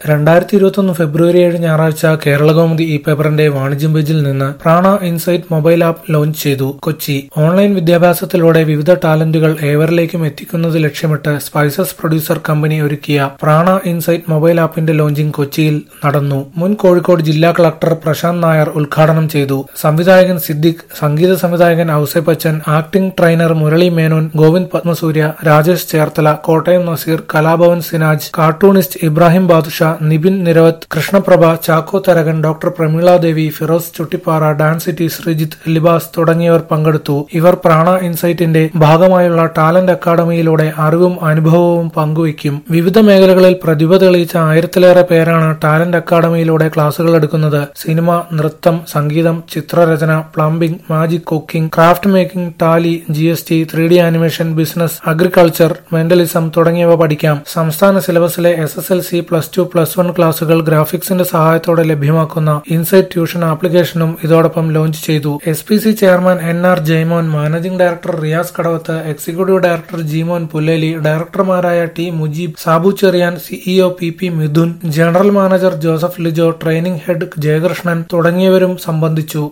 രണ്ടായിരത്തി ഇരുപത്തൊന്ന് ഫെബ്രുവരി ഏഴ് ഞായറാഴ്ച കേരളകൗമുദി ഈ പേപ്പറിന്റെ വാണിജ്യം പേജിൽ നിന്ന് പ്രാണ ഇൻസൈറ്റ് മൊബൈൽ ആപ്പ് ലോഞ്ച് ചെയ്തു കൊച്ചി ഓൺലൈൻ വിദ്യാഭ്യാസത്തിലൂടെ വിവിധ ടാലന്റുകൾ ഏവരിലേക്കും എത്തിക്കുന്നത് ലക്ഷ്യമിട്ട് സ്പൈസസ് പ്രൊഡ്യൂസർ കമ്പനി ഒരുക്കിയ പ്രാണ ഇൻസൈറ്റ് മൊബൈൽ ആപ്പിന്റെ ലോഞ്ചിംഗ് കൊച്ചിയിൽ നടന്നു മുൻ കോഴിക്കോട് ജില്ലാ കളക്ടർ പ്രശാന്ത് നായർ ഉദ്ഘാടനം ചെയ്തു സംവിധായകൻ സിദ്ദിഖ് സംഗീത സംവിധായകൻ Ouseppachan acting trainer Murali Menon Govind Padmasurya Rajesh Cherthala Kottayam Nazeer Kalabhavan Sinaj cartoonist Ibrahim Badusha Nibin Niravath Krishnaprabha Chacko Tharakan doctor Prameela Devi Firoz Chuttipara dance city Sreejith Libas തുടങ്ങിയവർ പങ്കെടുത്തു ഇവർ പ്രാണ ഇൻസൈറ്റിന്റെ ഭാഗമായുള്ള ടാലന്റ് അക്കാദമിയിലൂടെ അറിവും അനുഭവവും പങ്കുവയ്ക്കും വിവിധ മേഖലകളിൽ പ്രതിഭ തെളിയിച്ച ആയിരത്തിലേറെ പേരാണ് ടാലന്റ് അക്കാദമിയിലൂടെ ക്ലാസുകൾ എടുക്കുന്നത് സിനിമ നൃത്തം സംഗീതം ചിത്രരചന plumbing magic cooking craft making Tally G S T three D animation business agriculture mentalism തുടങ്ങിയവ പഠിക്കാം സംസ്ഥാന സിലബസിലെ S S L C plus two plus one ക്ലാസുകൾ ഗ്രാഫിക്സിന്റെ സഹായത്തോടെ ലഭ്യമാക്കുന്ന ഇൻസൈറ്റ് ട്യൂഷൻ ആപ്ലിക്കേഷനും ഇതോടൊപ്പം ലോഞ്ച് ചെയ്തു S P C chairman N R Jaimon managing director Riyas Kadavath executive director Jimon Pulleli ഡയറക്ടർമാരായ T Mujeeb Sabu Cherian CEO P P Midhun general manager Joseph Lijo training head Jayakrishnan തുടങ്ങിയവരും സംബന്ധിച്ചു